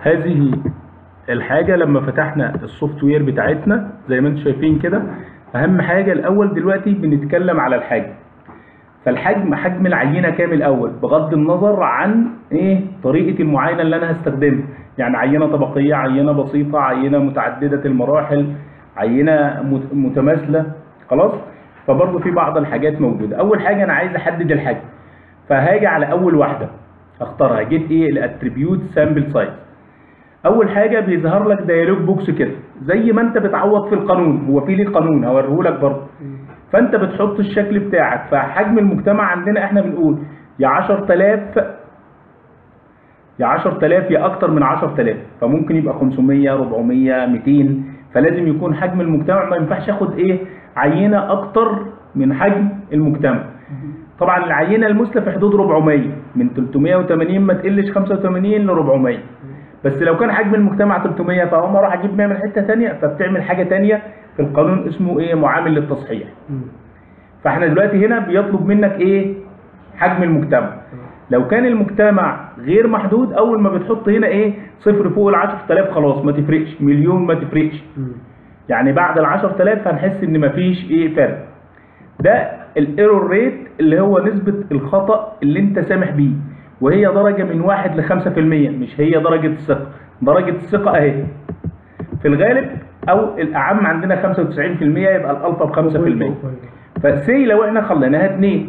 هذه الحاجة لما فتحنا السوفت وير بتاعتنا زي ما انتم شايفين كده اهم حاجة الاول دلوقتي بنتكلم على الحجم فالحجم حجم العينة كام الاول بغض النظر عن ايه طريقة المعاينة اللي انا هستخدمها يعني عينة طبقية عينة بسيطة عينة متعددة المراحل عينة مت- متماثلة خلاص فبرضه في بعض الحاجات موجودة اول حاجة انا عايز احدد الحجم فهاجي على اول واحدة اختارها جيت ايه الاتريبيوت سامبل سايز اول حاجه بيظهر لك دايلوج بوكس كده زي ما انت بتعوض في القانون هو في ليه قانون هوريه لك برضه فانت بتحط الشكل بتاعك فحجم المجتمع عندنا احنا بنقول يا 10000 يا 10000 يا اكتر من 10000 فممكن يبقى 500 400 200 فلازم يكون حجم المجتمع ما ينفعش اخد ايه عينه اكتر من حجم المجتمع طبعا العينه المثلى في حدود 400 من 380 ما تقلش 85 ل 400 بس لو كان حجم المجتمع 300 فهم راح اجيب 100 من حته ثانيه فبتعمل حاجه ثانيه في القانون اسمه ايه معامل للتصحيح فاحنا دلوقتي هنا بيطلب منك ايه حجم المجتمع لو كان المجتمع غير محدود اول ما بتحط هنا ايه صفر فوق ال 10000 خلاص ما تفرقش مليون ما تفرقش يعني بعد ال 10000 هنحس ان مفيش ايه فرق ده الايرور ريت اللي هو نسبة الخطأ اللي انت سامح بيه وهي درجة من واحد ل 5% مش هي درجة الثقة درجة الثقة اهي في الغالب او الاعم عندنا 95% يبقى الالفا ب 5% فسي لو احنا خليناها 2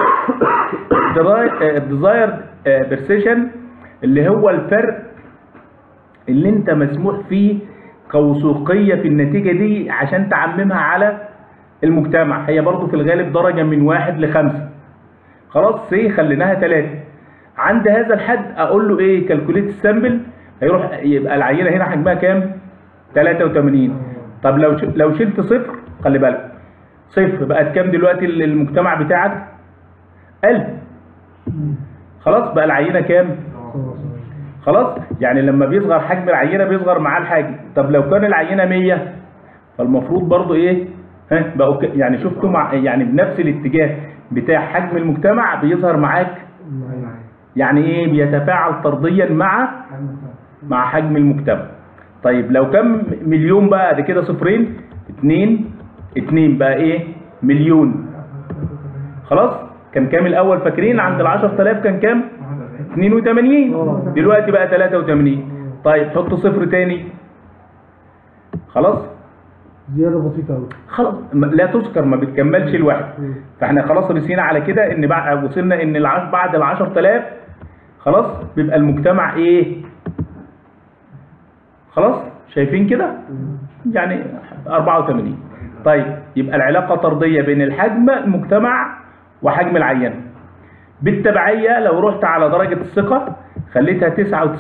الديزاير برسيشن اللي هو الفرق اللي انت مسموح فيه كوثوقيه في النتيجه دي عشان تعممها على المجتمع هي برضو في الغالب درجه من واحد لخمسه خلاص سي خليناها ثلاثه عند هذا الحد اقول له ايه كالكوليت السامبل هيروح يبقى العينه هنا حجمها كام 83 طب لو ش- لو شلت صفر خلي بالك صفر بقت كام دلوقتي المجتمع بتاعك 1000 خلاص بقى العينه كام خلاص يعني لما بيصغر حجم العينه بيصغر معاه الحجم طب لو كان العينه 100 فالمفروض برضو ايه ها بقوا ك- يعني شفتوا مع يعني بنفس الاتجاه بتاع حجم المجتمع بيظهر معاك يعني ايه بيتفاعل طرديا مع مع حجم المجتمع طيب لو كان مليون بقى ده كده صفرين اتنين اتنين بقى ايه مليون خلاص كان كام الاول فاكرين عند ال 10000 كان كام 82 دلوقتي بقى 83 طيب حط صفر تاني خلاص زيادة بسيطة أوي خلاص م- لا تذكر ما بتكملش الواحد فاحنا خلاص رسينا على كده ان بعد وصلنا ان العش بعد ال 10000 خلاص بيبقى المجتمع ايه خلاص شايفين كده يعني 84 طيب يبقى العلاقه طرديه بين الحجم المجتمع وحجم العينه بالتبعيه لو رحت على درجه الثقه خليتها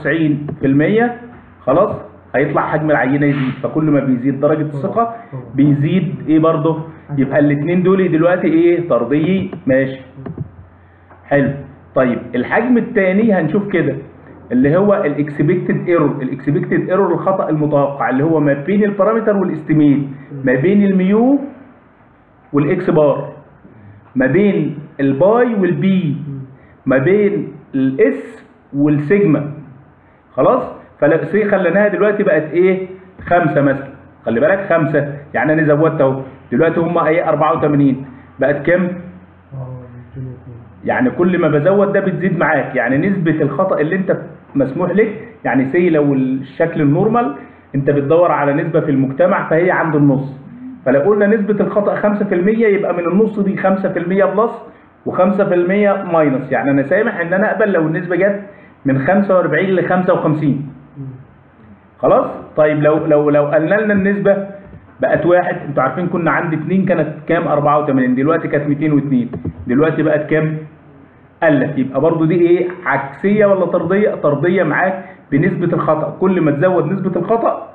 99% خلاص هيطلع حجم العينه يزيد فكل ما بيزيد درجه الثقه بيزيد ايه برضه يبقى الاثنين دول دلوقتي ايه طردي ماشي حلو طيب الحجم الثاني هنشوف كده اللي هو الاكسبكتد ايرور الاكسبكتد ايرور الخطا المتوقع اللي هو ما بين البارامتر والاستيميت ما بين الميو والاكس بار ما بين الباي والبي ما بين الاس والسيجما خلاص فلا سي خليناها دلوقتي بقت ايه خمسة مثلا خلي بالك خمسة يعني انا زودت اهو دلوقتي هم ايه 84 بقت كام اه 202 يعني كل ما بزود ده بتزيد معاك يعني نسبة الخطأ اللي انت مسموح لك يعني سي لو الشكل النورمال انت بتدور على نسبة في المجتمع فهي عند النص فلو قلنا نسبة الخطأ 5% يبقى من النص دي 5% بلس و5% ماينس يعني انا سامح ان انا اقبل لو النسبة جت من 45 ل 55 خلاص طيب لو لو لو قلنا لنا النسبة بقت واحد انتوا عارفين كنا عند اتنين كانت كام 84 دلوقتي كانت 202 دلوقتي بقت كام قلت يبقى برضو دي ايه عكسية ولا طردية طردية معاك بنسبة الخطأ كل ما تزود نسبة الخطأ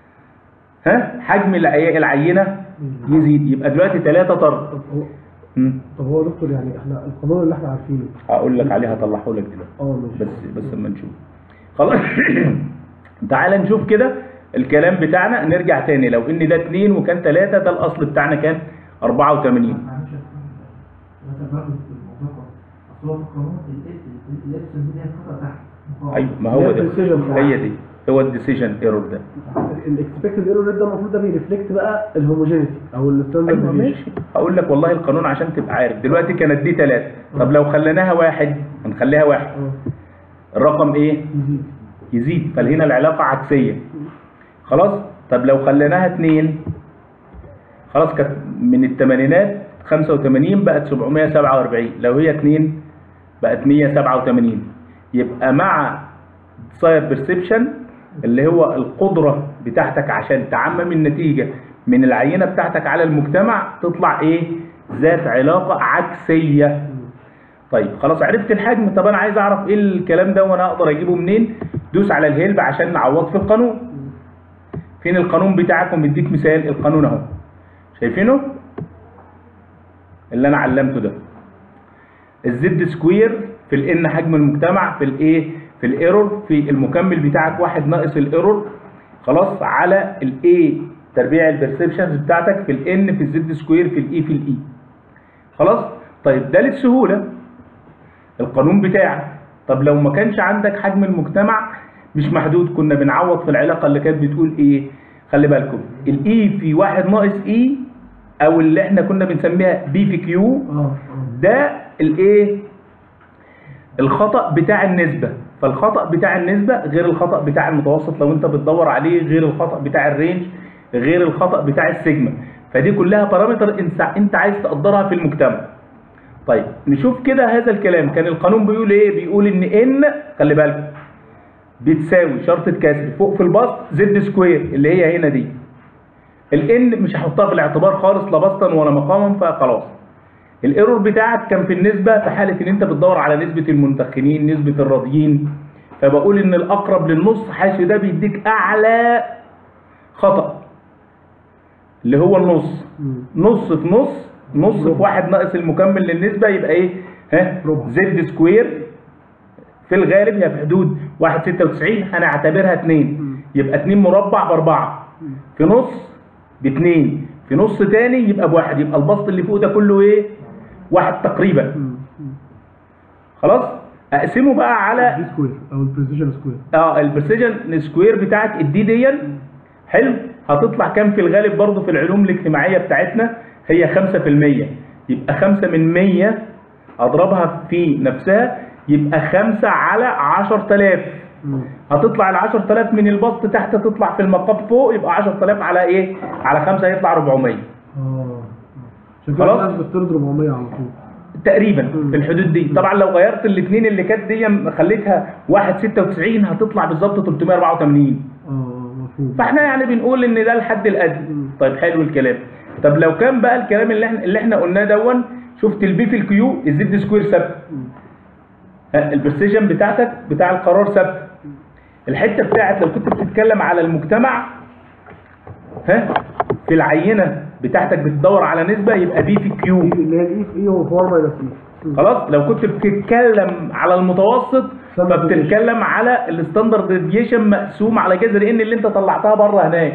ها حجم العي- العينة يزيد يبقى دلوقتي ثلاثة طرد طب هو مم. طب هو يا دكتور يعني احنا القانون اللي احنا عارفينه هقول لك عليها هطلعه لك دلوقتي اه ماشي بس بس اما نشوف خلاص تعال نشوف كده الكلام بتاعنا نرجع تاني لو ان ده اتنين وكان تلاتة ده الاصل بتاعنا كان 84 معلش مثلا برضه في الموضوع اصل هو في القانون الابس دي هي الخطا تحت ايوه ما هو ده هي precision هي دي هو الديسيجن ايرور ده الاكسبكتد ايرور ريت ده المفروض ده بيرفلكت بقى الهوموجينيتي او الستاندرد ايوه ديفيشن ماشي هقول لك والله القانون عشان تبقى عارف دلوقتي كانت دي ثلاثة طب لو خليناها واحد هنخليها واحد اه الرقم ايه يزيد يزيد فهنا العلاقة عكسية خلاص طب لو خليناها اتنين خلاص كانت من الثمانينات 85 بقت 747 لو هي اتنين بقت 187 يبقى مع ساير بيرسبشن اللي هو القدرة بتاعتك عشان تعمم النتيجة من العينة بتاعتك على المجتمع تطلع ايه ذات علاقة عكسية طيب خلاص عرفت الحجم طب انا عايز اعرف ايه الكلام ده وانا اقدر اجيبه منين دوس على الهيلب عشان نعوض في القانون فين القانون بتاعكم بديك مثال القانون اهو شايفينه اللي انا علمته ده الزد سكوير في الان حجم المجتمع في الايه في الايرور في المكمل بتاعك واحد ناقص الايرور خلاص على الاي تربيع البرسبشنز بتاعتك في الان في الزد سكوير في الاي في الاي خلاص طيب ده للسهوله القانون بتاعك طب لو ما كانش عندك حجم المجتمع مش محدود كنا بنعوض في العلاقه اللي كانت بتقول ايه خلي بالكم الاي في واحد ناقص اي او اللي احنا كنا بنسميها بي في كيو اه اه ده الايه الخطأ بتاع النسبة فالخطأ بتاع النسبة غير الخطأ بتاع المتوسط لو انت بتدور عليه غير الخطأ بتاع الرينج غير الخطأ بتاع السيجما فدي كلها بارامتر انت انت عايز تقدرها في المجتمع طيب نشوف كده هذا الكلام كان القانون بيقول ايه بيقول ان ان خلي بالك بتساوي شرطة كسر فوق في البسط زد سكوير اللي هي هنا دي الان مش هحطها في الاعتبار خالص لا بسطا ولا مقاما فخلاص الايرور بتاعك كان في النسبه في حاله ان انت بتدور على نسبه المنتخبين نسبه الراضيين فبقول ان الاقرب للنص حيث ده بيديك اعلى خطا اللي هو النص مم. نص في نص نص في ربع. واحد ناقص المكمل للنسبه يبقى ايه ها ربع. زد سكوير في الغالب هي في حدود 1.96 هنعتبرها 2 مم. يبقى 2 مربع باربعه في نص باتنين في نص تاني يبقى بواحد يبقى البسط اللي فوق ده كله ايه واحد تقريبا مم. مم. خلاص اقسمه بقى على دي سكوير او البريسيجن سكوير اه البرسيجن سكوير بتاعت الدي دي حلو هتطلع كام في الغالب برضه في العلوم الاجتماعيه بتاعتنا هي 5% يبقى 5 من 100 اضربها في نفسها يبقى 5 على 10000 مم. هتطلع ال 10000 من البسط تحت تطلع في المقام فوق يبقى 10000 على ايه؟ على 5 يطلع 400 اه عشان كده خلاص. الناس بتفترض 400 على طول تقريبا مم. في الحدود دي طبعا لو غيرت الاثنين اللي كانت دي خليتها 196 هتطلع بالظبط 384 اه اه مفهوم فاحنا يعني بنقول ان ده الحد الادنى مم. طيب حلو الكلام طب لو كان بقى الكلام اللي احنا اللي احنا قلناه دون شفت البي في الكيو الزد سكوير ثابت مم. ها، البرسيجن بتاعتك بتاع القرار ثابت الحته بتاعت لو كنت بتتكلم على المجتمع ها في العينه بتاعتك بتدور على نسبه يبقى بي في كيو اللي هي الاي في اي هو 4 ماينس اي خلاص لو كنت بتتكلم على المتوسط Standard فبتتكلم على الستاندرد ديفيشن مقسوم على جذر ان اللي انت طلعتها بره هناك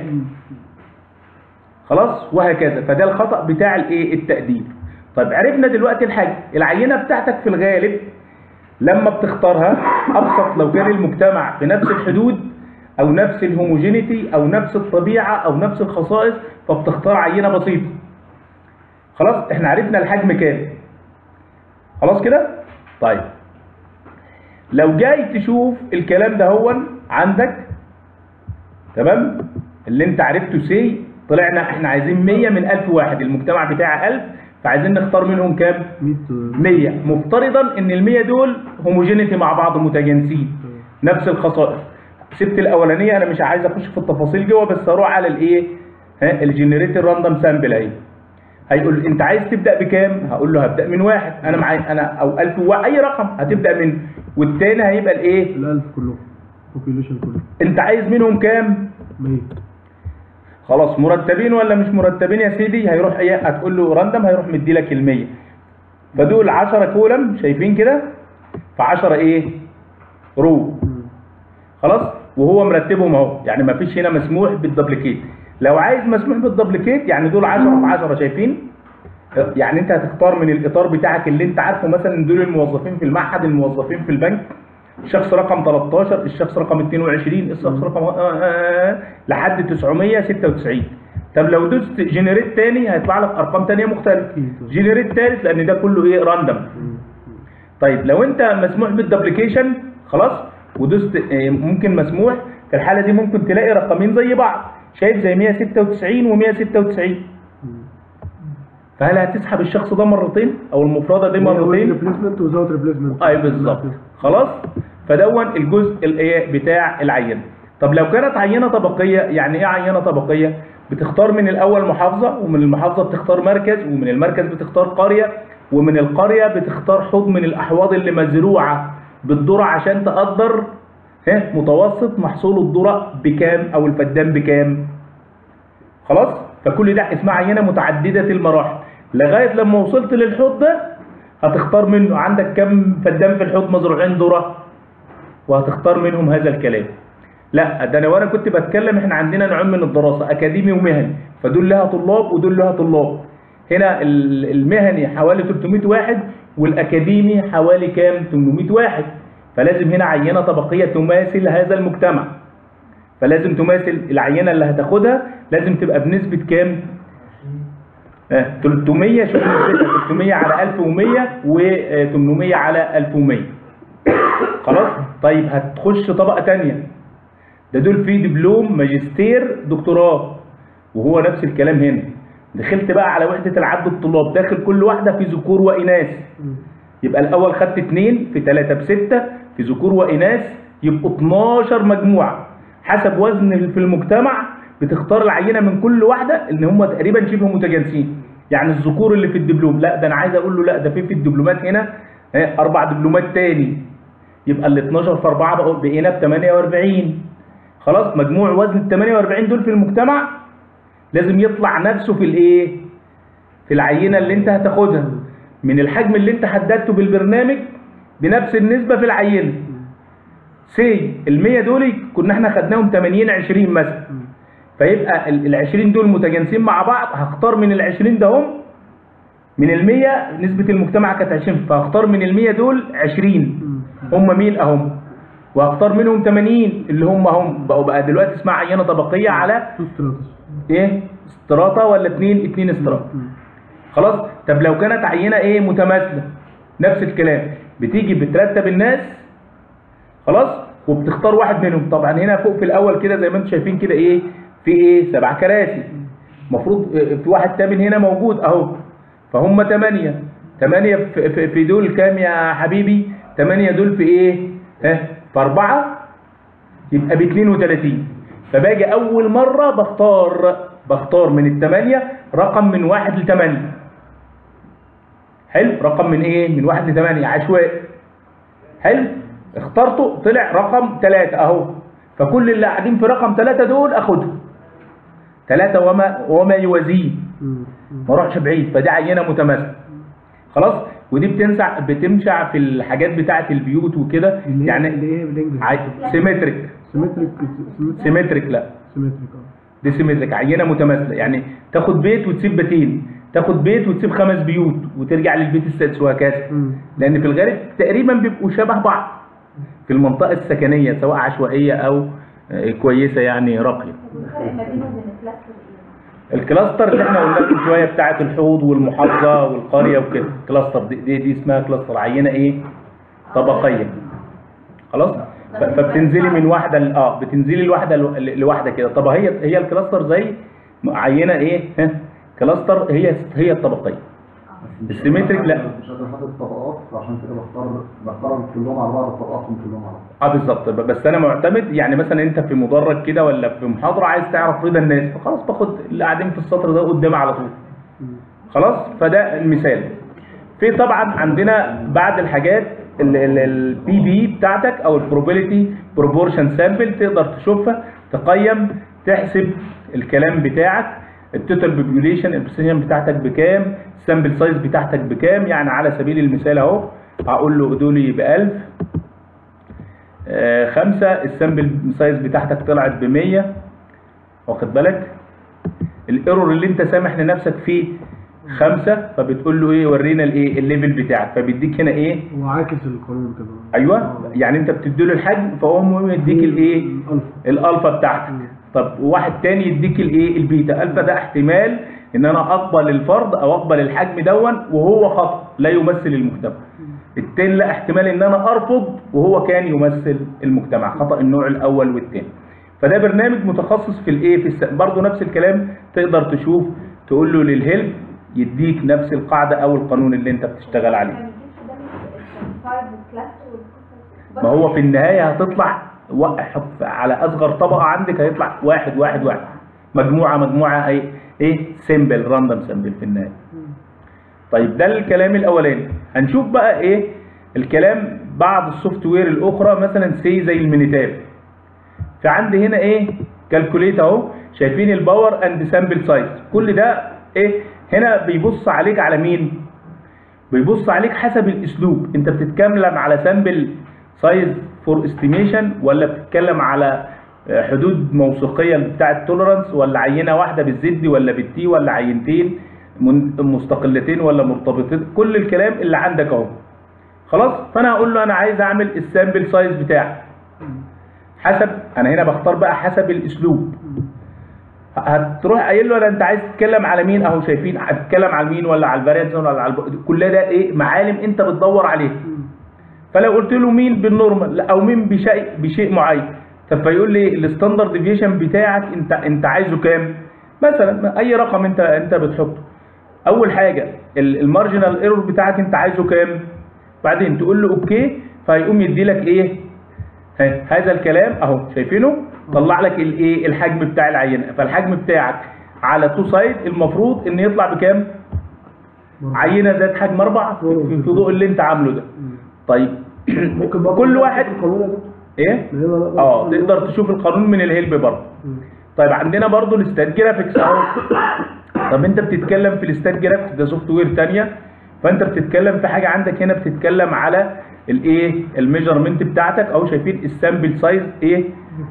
خلاص وهكذا فده الخطا بتاع الايه التقدير طيب عرفنا دلوقتي الحاجه العينه بتاعتك في الغالب لما بتختارها ابسط لو كان المجتمع في نفس الحدود او نفس الهوموجينيتي او نفس الطبيعه او نفس الخصائص فبتختار عينه بسيطه خلاص احنا عرفنا الحجم كام خلاص كده طيب لو جاي تشوف الكلام ده هو عندك تمام اللي انت عرفته سي طلعنا احنا عايزين 100 من 1000 واحد المجتمع بتاعه 1000 فعايزين نختار منهم كام 100 100 مفترضا ان ال 100 دول هوموجينيتي مع بعض متجانسين نفس الخصائص سبت الاولانيه انا مش عايز اخش في التفاصيل جوه بس اروح على الايه ها الجنريتور راندوم سامبل اهي هيقول انت عايز تبدا بكام هقول له هبدا من واحد انا معايا انا او 1000 و- اي رقم هتبدا من والتاني هيبقى الايه ال 1000 كلهم population كله انت عايز منهم كام 100 خلاص مرتبين ولا مش مرتبين يا سيدي هيروح ايه هتقول له راندم هيروح مدي لك ال 100 فدول 10 كولم شايفين كده ف 10 ايه رو مم. خلاص وهو مرتبهم اهو يعني ما فيش هنا مسموح بالدبليكيت لو عايز مسموح بالدبليكيت يعني دول 10 في 10 شايفين يعني انت هتختار من الاطار بتاعك اللي انت عارفه مثلا دول الموظفين في المعهد الموظفين في البنك الشخص رقم 13 الشخص رقم 22 الشخص رقم آه آه آه لحد 996 طب لو دوست جنريت تاني هيطلع لك ارقام تانية مختلفه جنريت تالت لان ده كله ايه راندوم طيب لو انت مسموح بالدبليكيشن خلاص ودوست آه، ممكن مسموح في الحاله دي ممكن تلاقي رقمين زي بعض شايف زي 196 و196 فهل هتسحب الشخص ده مرتين او المفرده دي مرتين ريبليسمنت وزاوت ريبليسمنت اي بالظبط خلاص فدون الجزء الايه بتاع العينه طب لو كانت عينه طبقيه يعني ايه عينه طبقيه بتختار من الاول محافظه ومن المحافظه بتختار مركز ومن المركز بتختار قريه ومن القريه بتختار حوض من الاحواض اللي مزروعه بالذره عشان تقدر ها متوسط محصول الذره بكام او الفدان بكام خلاص فكل ده اسمها عينه متعدده المراحل لغايه لما وصلت للحوض ده هتختار منه عندك كم فدان في الحوض مزروعين ذره وهتختار منهم هذا الكلام لا ده انا وانا كنت بتكلم احنا عندنا نوعين من الدراسه اكاديمي ومهني فدول لها طلاب ودول لها طلاب هنا ال- المهني حوالي 300 واحد والاكاديمي حوالي كام 800 واحد فلازم هنا عينه طبقيه تماثل هذا المجتمع فلازم تماثل العينه اللي هتاخدها لازم تبقى بنسبه كام آه، 300 شوف نسبتها 300 على 1100 و800 على 1100 خلاص طيب هتخش طبقه تانية ده دول فيه دبلوم ماجستير دكتوراه وهو نفس الكلام هنا دخلت بقى على وحده العد الطلاب داخل كل واحده في ذكور واناث يبقى الاول خدت اتنين في تلاتة بستة في ذكور واناث يبقوا 12 مجموعه حسب وزن في المجتمع بتختار العينه من كل واحده ان هم تقريبا شبه متجانسين يعني الذكور اللي في الدبلوم لا ده انا عايز اقول له لا ده في في الدبلومات هنا آه، اربع دبلومات تاني يبقى ال 12 في 4 بقوا بقينا ب 48 خلاص مجموع وزن ال 48 دول في المجتمع لازم يطلع نفسه في الايه في العينه اللي انت هتاخدها من الحجم اللي انت حددته بالبرنامج بنفس النسبه في العينه سي ال 100 دول كنا احنا خدناهم 80 20 مثلا فيبقى ال 20 دول متجانسين مع بعض هختار من ال 20 ده هم من ال 100 نسبه المجتمع كانت 20 فهختار من ال 100 دول 20 هم مين اهم وهختار منهم 80 اللي هم هم بقوا بقى دلوقتي اسمها عينه طبقيه على تو ستراتس ايه استراطه ولا اتنين اتنين استراطه خلاص طب لو كانت عينه ايه متماثله نفس الكلام بتيجي بترتب الناس خلاص وبتختار واحد منهم طبعا هنا فوق في الاول كده زي ما انتم شايفين كده ايه في ايه سبع كراسي المفروض في واحد تامن هنا موجود اهو فهم تمانية تمانية في, في, في دول كام يا حبيبي تمانية دول في ايه ها في اربعة يبقى ب 32 فباجي اول مره بختار بختار من الثمانيه رقم من واحد لثمانيه حلو رقم من ايه من واحد لثمانيه عشوائي حلو اخترته طلع رقم ثلاثة اهو فكل اللي قاعدين في رقم ثلاثة دول اخدهم ثلاثة وما وما يوازيه ما اروحش بعيد فدي عينه متماثله خلاص ودي بتنسع بتمشع في الحاجات بتاعه البيوت وكده اللي يعني اللي ايه بالانجلش سيمتريك سيمتريك سيمتريك لا سيمتريك اه دي سيمتريك عينه متماثله يعني تاخد بيت وتسيب بيتين تاخد بيت وتسيب خمس بيوت وترجع للبيت السادس وهكذا مم. لان في الغالب تقريبا بيبقوا شبه بعض في المنطقه السكنيه سواء عشوائيه او آه، كويسه يعني راقيه الفرق ما بينه وبين الكلاستر ايه؟ الكلاستر اللي احنا قلنا من شويه بتاعه الحوض والمحافظه والقريه وكده كلاستر دي, دي, دي اسمها كلاستر عينه ايه طبقيه خلاص ف- فبتنزلي من واحده ل- اه بتنزلي الواحده لو- ل- لواحده كده طب هي هي الكلاستر زي عينه ايه ها كلاستر هي هي الطبقيه السيمتريك لا مش قادر احدد الطبقات فعشان كده بختار بختارهم كلهم على بعض طبقاتهم كلهم على بعض اه بالظبط ب- بس انا معتمد يعني مثلا انت في مدرج كده ولا في محاضره عايز تعرف رضا الناس فخلاص باخد اللي قاعدين في السطر ده قدامي على طول خلاص فده المثال في طبعا عندنا بعد الحاجات البي بي بتاعتك او البروبابيلتي بروبورشن سامبل تقدر تشوفها تقيم تحسب الكلام بتاعك التوتال بوبيوليشن البرسنتج بتاعتك بكام السامبل سايز بتاعتك بكام يعني على سبيل المثال اهو هقول له دولي ب 1000 آه، خمسة السامبل سايز بتاعتك طلعت ب 100 واخد بالك الايرور اللي انت سامح لنفسك فيه خمسة فبتقول له ايه ورينا الايه الليفل بتاعك فبيديك هنا ايه هو عاكس القانون كده ايوه يعني انت بتديله الحجم فهو المهم يديك الايه الألفا الالفا بتاعتك طب واحد تاني يديك الايه البيتا الفا ده احتمال ان انا اقبل الفرض او اقبل الحجم دون وهو خطا لا يمثل المجتمع التاني لا احتمال ان انا ارفض وهو كان يمثل المجتمع خطا النوع الاول والتاني فده برنامج متخصص في الايه في الس... برضه نفس الكلام تقدر تشوف تقول له للهيلب يديك نفس القاعده او القانون اللي انت بتشتغل عليه ما يجيبش ده من الفايف والكلاستر والقصص ما هو في النهاية هتطلع واحد على أصغر طبقة عندك هيطلع واحد واحد واحد مجموعة مجموعة أي إيه سيمبل راندوم سيمبل في النهاية طيب ده الكلام الأولاني هنشوف بقى إيه الكلام بعض السوفت وير الأخرى مثلا سي زي المينيتاب فعندي هنا إيه كالكوليت أهو شايفين الباور أند سامبل سايز كل ده إيه هنا بيبص عليك على مين بيبص عليك حسب الاسلوب انت بتتكلم على سامبل سايز فور استيميشن ولا بتتكلم على آه، حدود موثوقيه بتاعه التوليرانس ولا عينه واحده بالزد ولا بالتي ولا عينتين من- مستقلتين ولا مرتبطين كل الكلام اللي عندك اهو خلاص فانا هقول له انا عايز اعمل السامبل سايز بتاعي حسب انا هنا بختار بقى حسب الاسلوب هتروح قايل له ده انت عايز تتكلم على مين اهو شايفين هتتكلم على مين ولا على الفاريانس ولا على الب... كل ده ايه معالم انت بتدور عليها فلو قلت له مين بالنورمال لا، او مين بشيء بشيء معين طب فيقول لي الستاندرد ديفيشن بتاعك انت انت عايزه كام مثلا اي رقم انت انت بتحطه اول حاجه المارجنال ايرور بتاعك انت عايزه كام بعدين تقول له اوكي فهيقوم يدي لك ايه ها، هذا الكلام اهو شايفينه طلع لك الايه الحجم بتاع العينه فالحجم بتاعك على تو سايد المفروض ان يطلع بكام عينه ذات حجم اربعه في في- في ضوء اللي انت عامله ده طيب ممكن بقى كل واحد القانون يا دكتور ايه من هنا بقى- اه تقدر تشوف القانون من الهلب برضه مم. طيب عندنا برضه الاستاد جرافيكس اهو طب انت بتتكلم في الاستاد جرافيكس ده سوفت وير ثانيه فانت بتتكلم في حاجه عندك هنا بتتكلم على الايه الميجرمنت بتاعتك اهو شايفين السامبل سايز ايه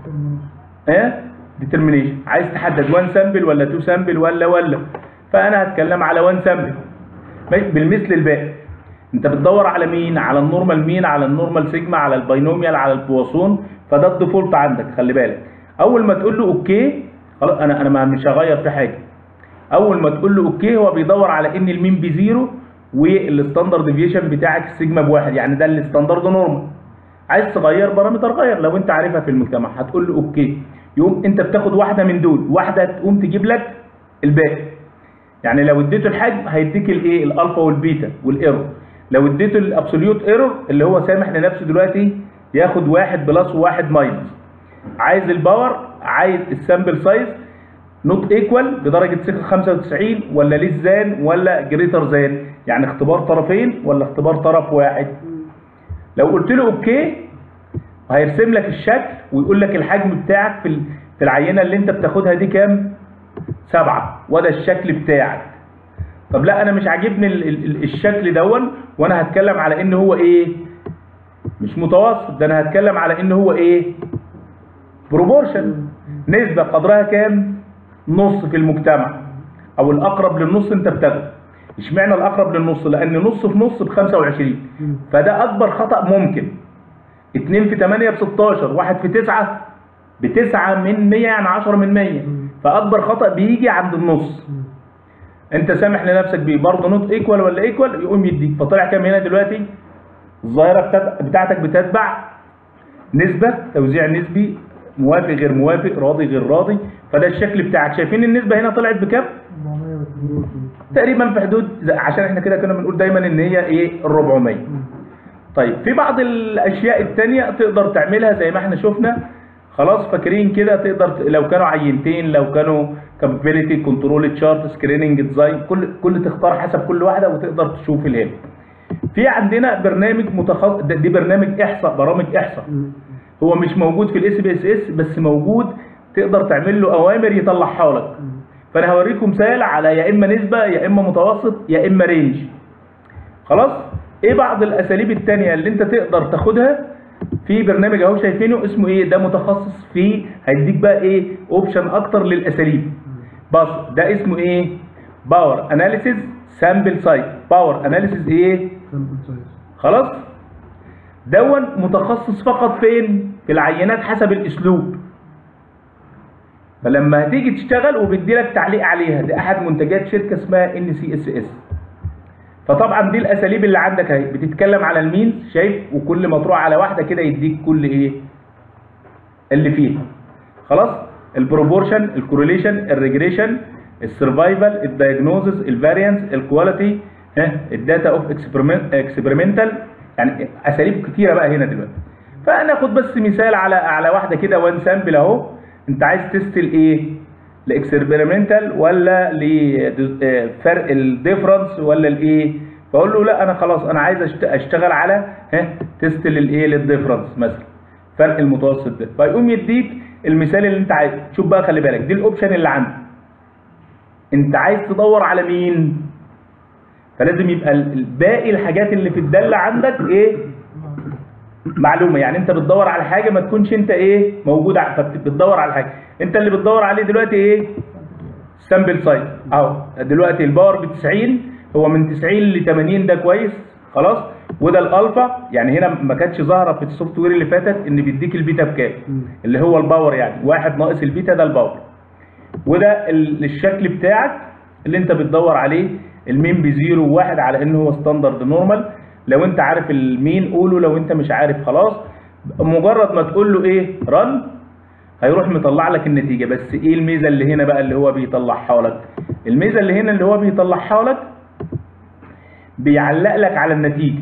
ها ديترمينيشن عايز تحدد 1 سامبل ولا 2 سامبل ولا ولا فانا هتكلم على 1 سامبل بالمثل الباقي انت بتدور على مين على النورمال مين على النورمال سيجما على الباينوميال على البواسون فده الديفولت عندك خلي بالك اول ما تقول له اوكي خلاص انا انا ما- مش هغير في حاجه اول ما تقول له اوكي هو بيدور على ان المين بزيرو والستاندرد ديفيشن بتاعك السيجما بواحد يعني ده الستاندرد نورمال عايز تغير بارامتر غير لو انت عارفها في المجتمع هتقول له اوكي يقوم انت بتاخد واحده من دول واحده تقوم تجيب لك الباقي يعني لو اديته الحجم هيديك الايه الالفا والبيتا والايرور لو اديته الابسوليوت ايرور اللي هو سامح لنفسه دلوقتي ياخد واحد بلس وواحد ماينس عايز الباور عايز السامبل سايز نوت ايكوال بدرجه ثقه 95 ولا ليس زان ولا جريتر زان يعني اختبار طرفين ولا اختبار طرف واحد لو قلت له اوكي هيرسم لك الشكل ويقول لك الحجم بتاعك في ال- في العينه اللي انت بتاخدها دي كام سبعة وده الشكل بتاعك طب لا انا مش عاجبني ال- ال- ال- الشكل دون وانا هتكلم على ان هو ايه مش متوسط ده انا هتكلم على ان هو ايه بروبورشن نسبة قدرها كام نص في المجتمع او الاقرب للنص انت بتاخده اشمعنى الاقرب للنص لان نص في نص ب 25 فده اكبر خطأ ممكن 2 في 8 ب 16 1 في 9 ب 9 من 100 يعني 10 من 100 فاكبر خطأ بيجي عند النص انت سامح لنفسك بيه برضه نوت ايكوال ولا ايكوال يقوم يديك فطلع كام هنا دلوقتي الظاهره بتاعت- بتاعتك بتتبع نسبه توزيع نسبي موافق غير موافق راضي غير راضي فده الشكل بتاعك شايفين النسبه هنا طلعت بكام 400 تقريبا في حدود زي- عشان احنا كده كنا بنقول دايما ان هي ايه ال 400 طيب في بعض الاشياء التانية تقدر تعملها زي ما احنا شفنا خلاص فاكرين كده تقدر ت- لو كانوا عينتين لو كانوا كابابيلتي كنترول تشارت سكريننج ديزاين كل كل تختار حسب كل واحده وتقدر تشوف الهيل في عندنا برنامج متخصص ده- دي برنامج احصاء برامج احصاء هو مش موجود في الاس بي اس اس بس موجود تقدر تعمل له اوامر يطلعها لك فانا هوريكم مثال على يا اما نسبه يا اما متوسط يا اما رينج خلاص ايه بعض الاساليب التانية اللي انت تقدر تاخدها في برنامج اهو شايفينه اسمه ايه ده متخصص في هيديك بقى ايه اوبشن اكتر للاساليب بص ده اسمه ايه باور اناليسيز سامبل سايز باور اناليسيز ايه سامبل سايز خلاص دون متخصص فقط فين في العينات حسب الاسلوب فلما هتيجي تشتغل وبيدي لك تعليق عليها دي احد منتجات شركه اسمها ان سي اس اس فطبعا دي الاساليب اللي عندك اهي بتتكلم على المين شايف وكل ما تروح على واحده كده يديك كل ايه اللي فيها خلاص البروبورشن الكورليشن الريجريشن السرفايفل الدايجنوزز الفاريانس الكواليتي ها الداتا اوف اكسبيرمنتال يعني اساليب كتيره بقى هنا دلوقتي فناخد بس مثال على على واحده كده وان سامبل اهو انت عايز تستل ايه الاكسبيرمنتال ولا لفرق الديفرنس ولا الايه فاقول له لا انا خلاص انا عايز أشت- اشتغل على ها تست للايه للديفرنس مثلا فرق المتوسط ده فيقوم يديك المثال اللي انت عايزه شوف بقى خلي بالك دي الاوبشن اللي عندك انت عايز تدور على مين فلازم يبقى ال- باقي الحاجات اللي في الداله عندك ايه معلومه يعني انت بتدور على حاجه ما تكونش انت ايه موجود ع- فبتدور على حاجه انت اللي بتدور عليه دلوقتي ايه سامبل سايز اهو دلوقتي الباور ب 90 هو من 90 ل 80 ده كويس خلاص وده الالفا يعني هنا ما كانتش ظاهره في السوفت وير اللي فاتت ان بيديك البيتا بكام اللي هو الباور يعني واحد ناقص البيتا ده الباور وده ال- الشكل بتاعك اللي انت بتدور عليه المين بزيرو وواحد على انه هو ستاندرد نورمال لو انت عارف المين قوله لو انت مش عارف خلاص مجرد ما تقول له ايه رن هيروح مطلع لك النتيجه بس ايه الميزه اللي هنا بقى اللي هو بيطلعها لك الميزه اللي هنا اللي هو بيطلعها لك بيعلق لك على النتيجه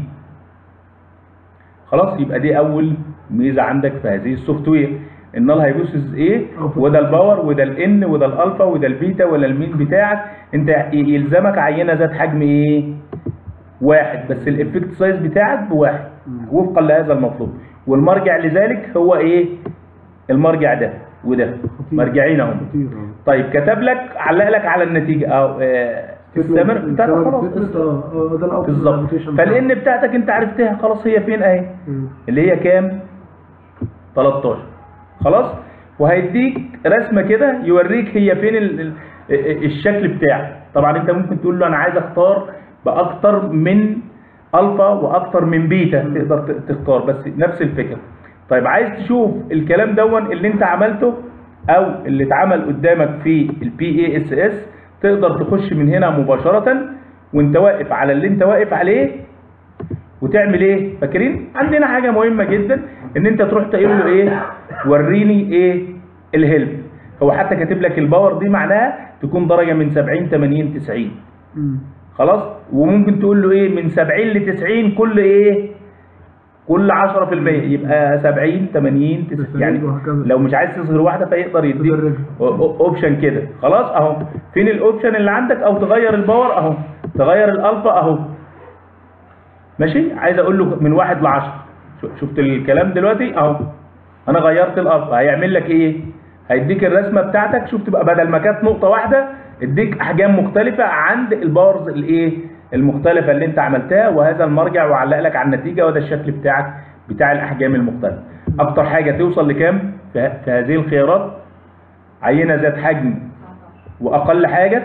خلاص يبقى دي اول ميزه عندك في هذه السوفت وير النال هيبوسز ايه وده الباور وده الان وده الالفا وده البيتا وده المين بتاعك انت ي- يلزمك عينه ذات حجم ايه واحد بس الافكت سايز بتاعك بواحد وفقا لهذا المطلوب والمرجع لذلك هو ايه المرجع ده وده مرجعين اهم خطير اه طيب كتب لك علق لك على النتيجه او آه السمر بتاعتك خلاص الفيتنس، اه اه ده الاوبشن بالظبط فالان بتاعتك انت عرفتها خلاص هي فين اهي اللي هي كام 13 خلاص وهيديك رسمه كده يوريك هي فين ال- ال- الشكل بتاعك طبعا انت ممكن تقول له انا عايز اختار باكتر من الفا واكتر من بيتا تقدر ت- تختار بس نفس الفكره طيب عايز تشوف الكلام دون اللي انت عملته او اللي اتعمل قدامك في البي اي اس اس تقدر تخش من هنا مباشره وانت واقف على اللي انت واقف عليه وتعمل ايه فاكرين عندنا حاجه مهمه جدا ان انت تروح تقول له ايه وريني ايه الهيلب هو حتى كاتب لك الباور دي معناها تكون درجه من 70 80 90 خلاص وممكن تقول له ايه من 70 ل 90 كل ايه كل 10% يبقى 70 80 90 يعني وهكذا. لو مش عايز تظهر واحده فيقدر يديك تدرج. اوبشن كده خلاص اهو فين الاوبشن اللي عندك او تغير الباور اهو تغير الالفا اهو ماشي عايز اقول له من واحد لعشرة شو- شفت الكلام دلوقتي اهو انا غيرت الالفا هيعمل لك ايه هيديك الرسمه بتاعتك شوف تبقى بدل ما كانت نقطه واحده اديك احجام مختلفه عند الباورز الايه المختلفه اللي انت عملتها وهذا المرجع وعلق لك على النتيجه وده الشكل بتاعك بتاع الاحجام المختلفه اكتر حاجه توصل لكام في ه- في هذه الخيارات عينه ذات حجم واقل حاجه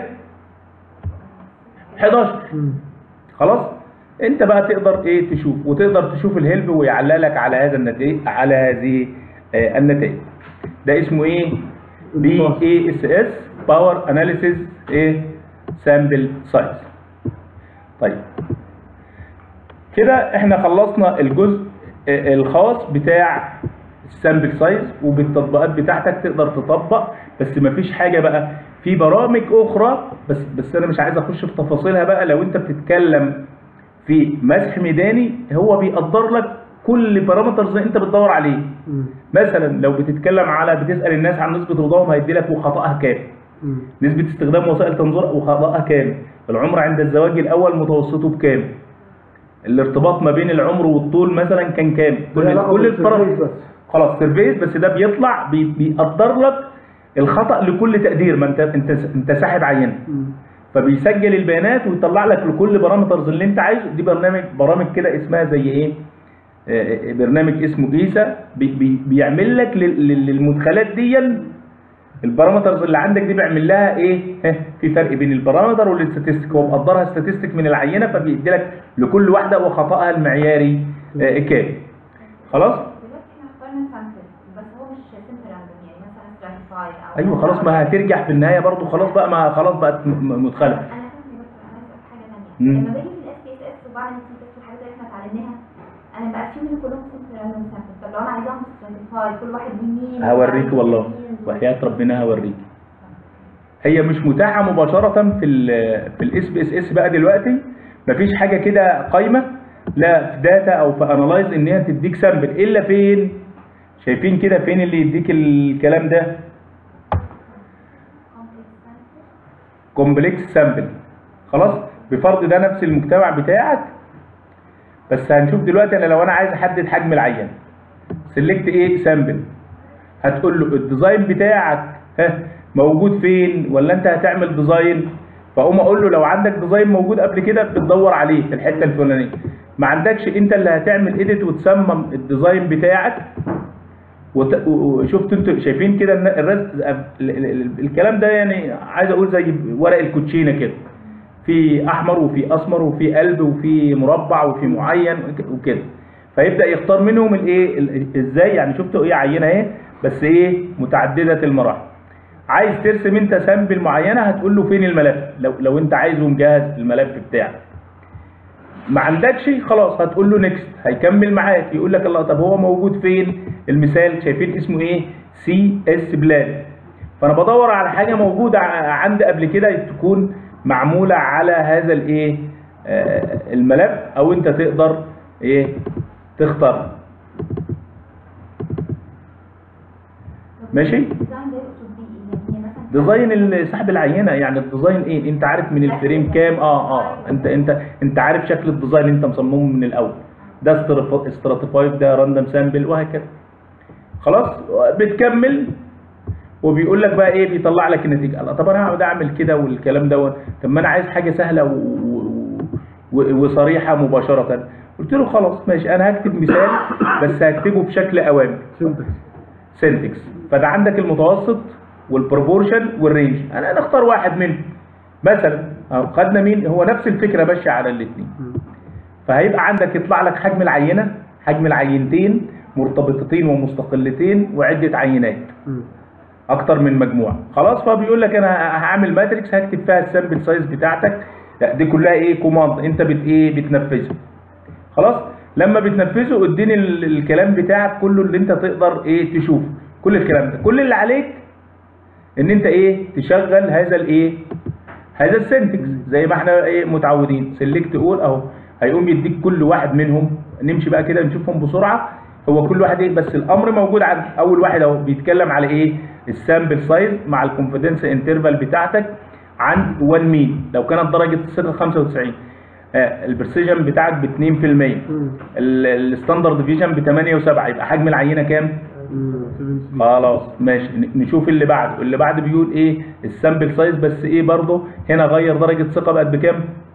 11 خلاص انت بقى تقدر ايه تشوف وتقدر تشوف الهلب ويعلق لك على هذا النتائج على هذه آه النتائج ده اسمه ايه بي اي اس اس باور اناليسيز ايه سامبل سايز طيب كده احنا خلصنا الجزء آه، الخاص بتاع السامبل سايز وبالتطبيقات بتاعتك تقدر تطبق بس مفيش حاجه بقى في برامج اخرى بس بس انا مش عايز اخش في تفاصيلها بقى لو انت بتتكلم في مسح ميداني هو بيقدر لك كل بارامترز انت بتدور عليه مثلا لو بتتكلم على بتسال الناس عن نسبه رضاهم هيدي لك وخطأها كام نسبه استخدام وسائل تنظير وخطأها كام العمر عند الزواج الاول متوسطه بكام الارتباط ما بين العمر والطول مثلا كان كام كل كل البارامترز بس خلاص سيرفيس بس ده بيطلع بي بيقدر لك الخطأ لكل تقدير ما انت انت انت ساحب عينه فبيسجل البيانات ويطلع لك لكل بارامترز اللي انت عايزه دي برنامج برامج كده اسمها زي ايه آه، برنامج اسمه ايسا بي بي بيعمل لك لل- لل- للمدخلات دي البارامترز اللي عندك دي بيعمل لها ايه ها في فرق بين البارامتر والاستاتستيك هو مقدرها استاتستيك من العينه فبيدي لك لكل واحده وخطأها المعياري آه كام خلاص دلوقتي احنا اخترنا سامبل بس هو مش سامبل راندوم يعني مثلا ستراتيفايد او ايوه خلاص ما هترجع في النهايه برضو خلاص بقى ما خلاص بقت م- م- مدخله انا فاهمه بس انا عايزه اسال حاجه مم. ثانيه لما باجي في الاس بي اس اس وبعمل التي تيست والحاجات اللي احنا اتعلمناها انا بقسم ان كلهم سامبل راندوم سامبل طب لو انا عايزاهم ستراتيفايد كل واحد ليه مين هوريك والله وحياه ربنا هوريك هي مش متاحه مباشره في ال في الاس بي اس اس بقى دلوقتي مفيش حاجه كده قايمه لا في داتا او في انالايز ان هي تديك سامبل الا فين شايفين كده فين اللي يديك الكلام ده كومبلكس سامبل خلاص بفرض ده نفس المجتمع بتاعك بس هنشوف دلوقتي انا لو انا عايز احدد حجم العيان سيلكت ايه سامبل هتقول له الديزاين بتاعك ها موجود فين ولا انت هتعمل ديزاين فاقوم اقول له لو عندك ديزاين موجود قبل كده بتدور عليه في الحته الفلانيه ما عندكش انت اللي هتعمل ايديت وتصمم الديزاين بتاعك وت- و- وشفتوا انتوا شايفين كده الن- الرسم ال- ال- ال- الكلام ده يعني عايز اقول زي ورق الكوتشينه كده في احمر وفي اسمر وفي قلب وفي مربع وفي معين وك- وكده فيبدا يختار منهم الايه ال- ازاي يعني شفتوا ايه عينه اهي بس ايه متعدده المراحل عايز ترسم انت سامبل معينه هتقول له فين الملف لو لو انت عايزه مجهز الملف بتاعك ما عندكش خلاص هتقول له نيكست هيكمل معاك يقول لك الله طب هو موجود فين المثال شايفين اسمه ايه سي اس بلان فانا بدور على حاجه موجوده ع- عندي قبل كده تكون معموله على هذا الايه آه، الملف او انت تقدر ايه تختار ماشي الديزاين ده يقصد بيه ايه يعني هي مثلا ديزاين ال- سحب العينه يعني الديزاين ايه انت عارف من الفريم كام اه اه انت انت انت عارف شكل الديزاين انت مصممه من الاول ده استراتيفايد ده راندوم سامبل وهكذا خلاص بتكمل وبيقول لك بقى ايه بيطلع لك النتيجه الله طب انا هقعد اعمل كده والكلام ده طب ما انا عايز حاجه سهله و... و... وصريحه مباشره قلت له خلاص ماشي انا هكتب مثال بس هكتبه بشكل اوامر سنتكس سنتكس فده عندك المتوسط والبروبورشن والرينج انا نختار واحد منهم مثلا أهو خدنا مين هو نفس الفكره ماشيه على الاثنين فهيبقى عندك يطلع لك حجم العينه حجم العينتين مرتبطتين ومستقلتين وعده عينات اكتر من مجموعه خلاص فبيقول لك انا هعمل ماتريكس هكتب فيها السامبل سايز بتاعتك لا دي كلها ايه كوماند انت بت ايه بتنفذها خلاص لما بتنفذه اديني ال- الكلام بتاعك كله اللي انت تقدر ايه تشوفه كل الكلام ده كل اللي عليك ان انت ايه تشغل هذا الايه هذا السنتكس زي ما احنا ايه متعودين سيلكت اول اهو هيقوم يديك كل واحد منهم نمشي بقى كده نشوفهم بسرعه هو كل واحد ايه بس الامر موجود عند اول واحد اهو بيتكلم على ايه السامبل سايز مع الكونفيدنس انترفال بتاعتك عن 1 مين لو كانت درجه الصدق 95 آه البرسيجن بتاعك ب 2% الستاندرد ديفيجن ب 8 و7 يبقى حجم العينه كام؟ خلاص ماشي ن- نشوف اللي بعده اللي بعده بيقول ايه السامبل سايز بس ايه برضه هنا غير درجه ثقه بقت بكام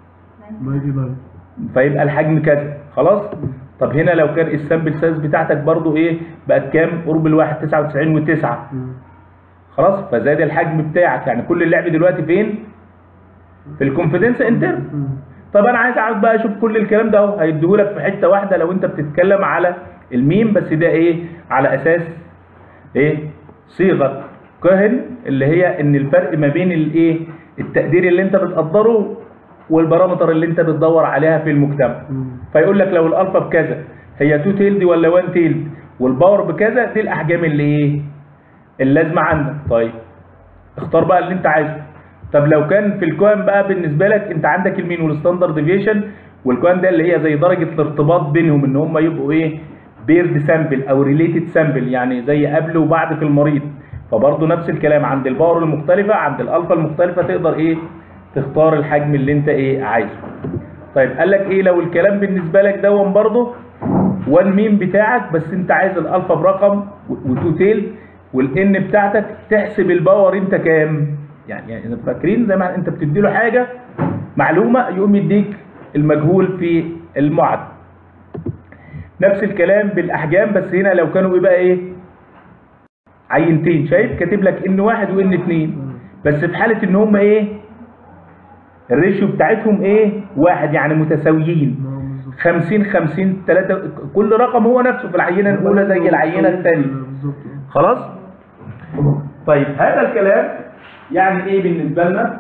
فيبقى الحجم كذا خلاص طب هنا لو كان السامبل سايز بتاعتك برضه ايه بقت كام قرب الواحد 99 و9 خلاص فزاد الحجم بتاعك يعني كل اللعب دلوقتي فين في الكونفيدنس انتر طب انا عايز اقعد بقى اشوف كل الكلام ده اهو هيديهولك في حته واحده لو انت بتتكلم على الميم بس ده ايه على اساس ايه صيغه كهن اللي هي ان الفرق ما بين الايه التقدير اللي انت بتقدره والبارامتر اللي انت بتدور عليها في المجتمع فيقول لك لو الالفا بكذا هي 2 تيلد ولا 1 تيلد والباور بكذا دي الاحجام اللي ايه اللازمه عندك طيب اختار بقى اللي انت عايزه طب لو كان في الكوان بقى بالنسبه لك انت عندك المين والستاندرد ديفيشن والكوان ده اللي هي زي درجه الارتباط بينهم ان هم يبقوا ايه بيرد سامبل او ريليتد سامبل يعني زي قبل وبعد في المريض فبرضه نفس الكلام عند الباور المختلفه عند الالفا المختلفه تقدر ايه تختار الحجم اللي انت ايه عايزه طيب قال لك ايه لو الكلام بالنسبه لك دون برضه 1 مين بتاعك بس انت عايز الالفا برقم و2 تيل والان بتاعتك تحسب الباور انت كام يعني يعني فاكرين زي ما انت بتدي له حاجه معلومه يقوم يديك المجهول في المعد نفس الكلام بالاحجام بس هنا لو كانوا يبقى ايه عينتين شايف كاتب لك ان واحد وان اتنين بس في حاله ان هم ايه الريشيو بتاعتهم ايه واحد يعني متساويين ما هو بالظبط 50 50 3 كل رقم هو نفسه في العينه الاولى زي العينه الثانيه بالظبط خلاص طيب هذا الكلام يعني ايه بالنسبه لنا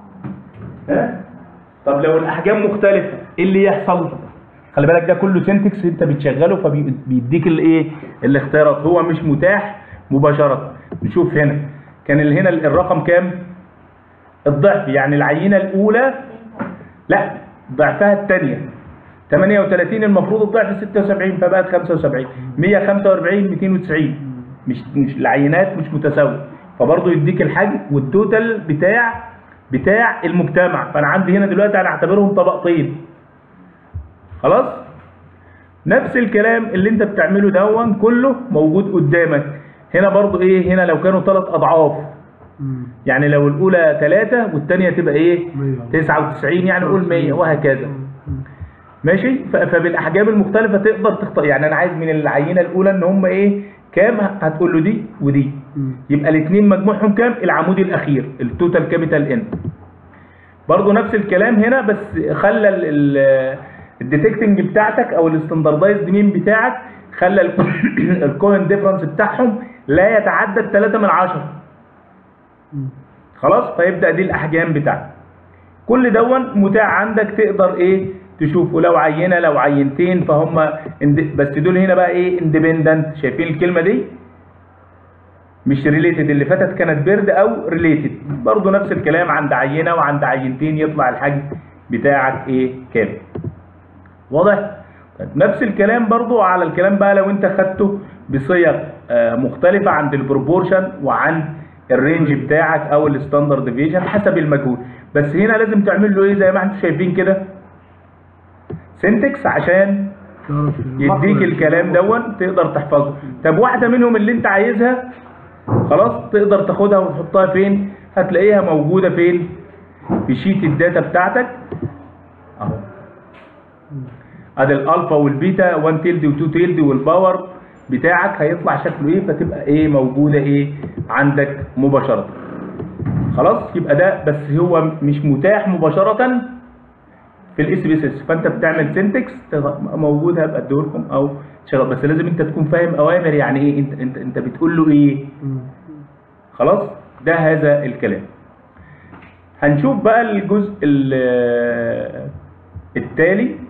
ها طب لو الاحجام مختلفه ايه اللي يحصل خلي بالك ده كله سنتكس انت بتشغله فبيديك الايه الاختيارات هو مش متاح مباشره نشوف هنا كان ال- هنا الرقم كام الضعف يعني العينه الاولى لا ضعفها الثانيه 38 المفروض الضعف 76 فبقت 75 145 290 مش مش العينات مش متساويه فبرضه يديك الحجم والتوتال بتاع بتاع المجتمع فانا عندي هنا دلوقتي انا اعتبرهم طبقتين خلاص نفس الكلام اللي انت بتعمله دون كله موجود قدامك هنا برضه ايه هنا لو كانوا ثلاث اضعاف مم. يعني لو الاولى 3 والثانيه تبقى ايه 100. 99 يعني قول 100 وهكذا مم. ماشي ف- فبالاحجام المختلفه تقدر تختار يعني انا عايز من العينه الاولى ان هم ايه كام هتقول له دي ودي مم. يبقى الاثنين مجموعهم كام العمودي الاخير التوتال كابيتال ان برضه نفس الكلام هنا بس خلى الديتكتنج بتاعتك او الاستندردايزد مين بتاعك خلى الكوين ديفرنس بتاعهم لا يتعدى 3 من 10 مم. خلاص فيبدا دي الاحجام بتاعتك كل دون متاح عندك تقدر ايه تشوفه لو عينه لو عينتين فهم اند- بس دول هنا بقى ايه اندبندنت شايفين الكلمه دي مش ريليتد اللي فاتت كانت بيرد او ريليتد برضو نفس الكلام عند عينه وعند عينتين يطلع الحجم بتاعك ايه كام واضح طيب نفس الكلام برضو على الكلام بقى لو انت خدته بصيغ آه، مختلفه عند البروبورشن وعند الرينج بتاعك او الستاندرد ديفيشن حسب المجهول بس هنا لازم تعمل له ايه زي ما انتم شايفين كده سنتكس عشان تعرف يديك الكلام دون تقدر تحفظه طب واحده منهم اللي انت عايزها خلاص تقدر تاخدها وتحطها فين هتلاقيها موجوده فين في شيت الداتا بتاعتك اهو ادي الالفا والبيتا 1 تيلد و2 تيلد والباور بتاعك هيطلع شكله ايه فتبقى ايه موجوده ايه عندك مباشره خلاص يبقى ده بس هو مش متاح مباشره في الاس بي اس اس فانت بتعمل سنتكس موجود هبقى اديهولكم او شغل بس لازم انت تكون فاهم اوامر يعني ايه انت انت انت بتقول له ايه مم. خلاص ده هذا الكلام هنشوف بقى الجزء ال- التالي